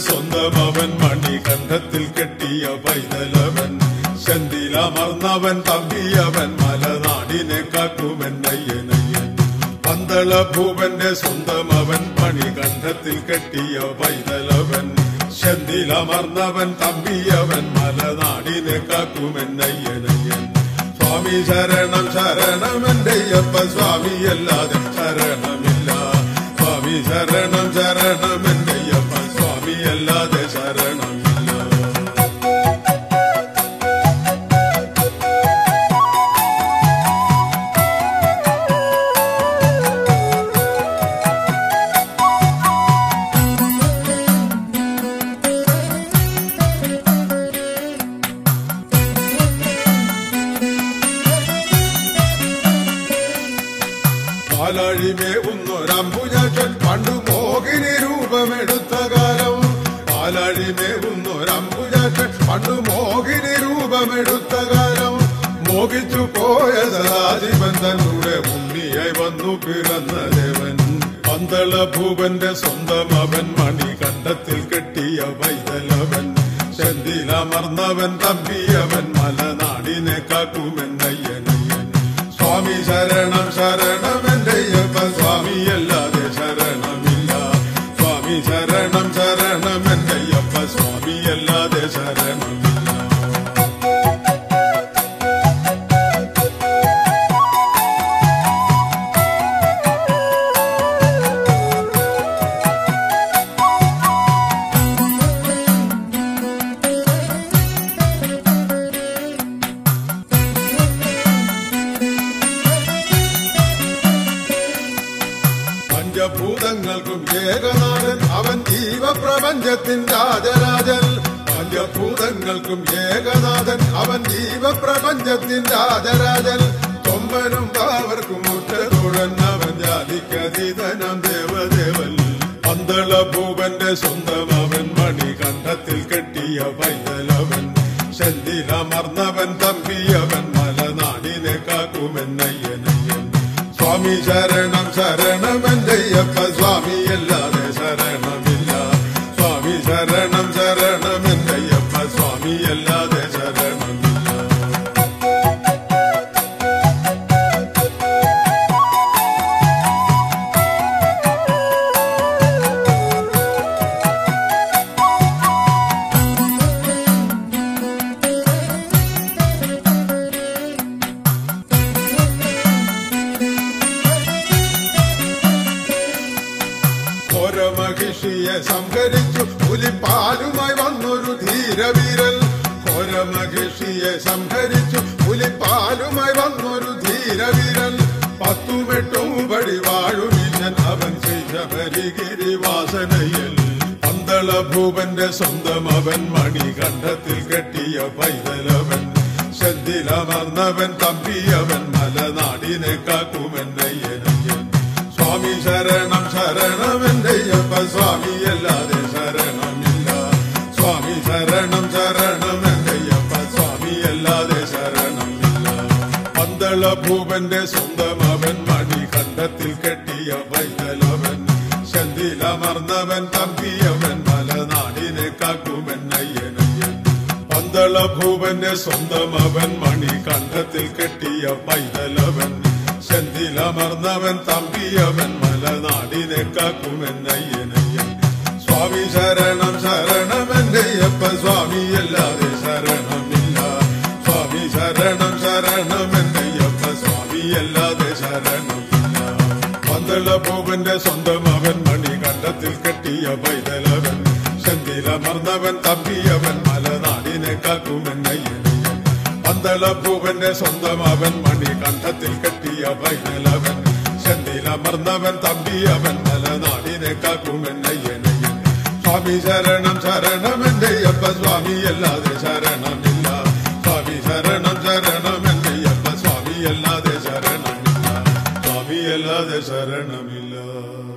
സ്വന്തം അവൻ മണികണ്ഠത്തിൽ കെട്ടിയ പൈതലവൻ ചെന്തിലമർന്നവൻ തമ്പിയവൻ മലനാടിനെ കാക്കുമൻ നയ്യനയ്യൻ പന്തള ഭൂപന്റെ സ്വന്തം അവൻ മണികണ്ഠത്തിൽ കെട്ടിയ പൈതലവൻ ചെന്തിലമർന്നവൻ തമ്പിയവൻ മലനാടിനെ കാക്കുമൻ നയ്യനയ്യൻ സ്വാമി ശരണം ശരണം എന്റെ അയ്യപ്പ സ്വാമി അല്ലാതെ ശരണമില്ല സ്വാമി ശരണം ശരണം എന്റെ അയ്യപ്പ സ്വാമി അല്ലാതെ ശരണമില്ല പാലാഴിമേവുന്നൊരമ്പുജൻ പണ്ടു മോഹിനി രൂപമെടുത്ത കാലം പാലാഴിമേവുന്നൊരമ്പുജൻ പണ്ടു മോഹിനി രൂപമെടുത്ത കാലം മോഹിച്ചു പോയ സദാശിവൻ തന്നൂടെ ഉണ്ണിയായി വന്നു പിറന്ന ദേവൻ പന്തള ഭൂപന്റെ സ്വന്തം അവൻ മണികണ്ഠത്തിൽ കെട്ടിയ വൈതലവൻ ചെന്തിലമർന്നവൻ തമ്പിയവൻ മലനാടിനെ കാക്കുമെന്നയ്യനയ്യൻ സ്വാമി ശരണം ശരണം എന്റെ അയ്യപ്പ സ്വാമി അല്ലാതെ ശരണമില്ല സ്വാമി ശരണം ശരണം എന്റെ അയ്യപ്പ സ്വാമി അല്ലാതെ ശരണമില്ല പഞ്ചഭൂതങ്ങൾക്കും ഏകനാഥൻ അവൻ ജീവപ്രപഞ്ചത്തിൻ രാജരാജൻ പഞ്ചഭൂതങ്ങൾക്കും ഏകനാഥൻ അവൻ ജീവപ്രപഞ്ചത്തിൻ രാജരാജൻ കൊമ്പനും പാവർക്കും മുറ്റതോഴൻ അവൻ ജാതിക്കതീതനം ദേവദേവൻ പന്തള ഭൂപന്റെ സ്വന്തം അവൻ മണികണ്ഠത്തിൽ കെട്ടിയ പൈതലവൻ ചെന്തിലമർന്നവൻ തമ്പിയവൻ മലനാടിനെ കാക്കുമെന്നയ്യനയ്യൻ സ്വാമി ശരണം ശരണം എന്റെ അയ്യപ്പ സ്വാമി അല്ലാതെ ശരണമില്ല സ്വാമി ശരണം ശരണം എന്റെ അയ്യപ്പ സ്വാമി അല്ലാതെ ശരണമില്ല ഘോരമഹിഷിയെ സംഹരിച്ചു പുലിപ്പാലുമായി വന്നൊരു ധീരവീരൻ ഘോരമഹിഷിയെ സംഹരിച്ചു പുലിപ്പാലുമായി വന്നൊരു ധീരവീരൻ പത്തുമെട്ടും പടി വാഴുമീശൻ അവൻ ശ്രീശബരിഗിരിവാസനയിൽ പന്തള ഭൂപന്റെ സ്വന്തം അവൻ മണികണ്ഠത്തിൽ കെട്ടിയ പൈതലവൻ ശ്രദ്ധിലമർന്നവൻ തമ്പിയവൻ മലനാടിനെ കാക്കുമെന്നയ്യനയ്യൻ സ്വാമി ശരണം ശരണം എന്റെ അയ്യപ്പ സ്വാമി അല്ലാതെ ശരണമില്ല സ്വാമി ശരണം ശരണം എന്റെ അയ്യപ്പ സ്വാമി അല്ലാതെ ശരണമില്ല പന്തള ഭൂപന്റെ സ്വന്തം അവൻ മണികണ്ഠത്തിൽ കെട്ടിയ വൈതലവൻ ശന്തിലമർന്നവൻ തമ്പിയവൻ മലനാടിനെ കാക്കുമെന്നയ്യനയ്യൻ പന്തള ഭൂപന്റെ സ്വന്തം അവൻ മണികണ്ഠത്തിൽ കെട്ടിയ പൈതലവൻ ചെന്തിലമർന്നവൻ തമ്പിയവൻ മലനാടിനെ കാക്കുമെന്നയ്യനയ്യൻ സ്വാമി ശരണം ശരണം എന്റെ അയ്യപ്പ സ്വാമി അല്ലാതെ ശരണമില്ല സ്വാമി ശരണം ശരണം എന്റെ അയ്യപ്പ സ്വാമി അല്ലാതെ ശരണമില്ല പന്തള ഭൂപന്റെ സ്വന്തം അവൻ മണികണ്ഠത്തിൽ കെട്ടിയ പൈതലവൻ ചെന്തിലമർന്നവൻ തമ്പിയവൻ മലനാടിനെ കാക്കുമെന്നയ്യനയ്യൻ പന്തള ഭൂപന്റെ സ്വന്തം അവൻ മണികണ്ഠത്തിൽ കെട്ടിയ പൈതലവൻ ചെന്തിലമർന്നവൻ തമ്പിയവൻ മലനാടിനെ കാക്കുമെന്നയ്യനയ്യൻ സ്വാമി ശരണം ശരണം എന്റെ അയ്യപ്പ സ്വാമി അല്ലാതെ ശരണമില്ല സ്വാമി ശരണം ശരണം എന്റെ അയ്യപ്പ സ്വാമി അല്ലാതെ ശരണമില്ല സ്വാമി അല്ലാതെ ശരണമില്ല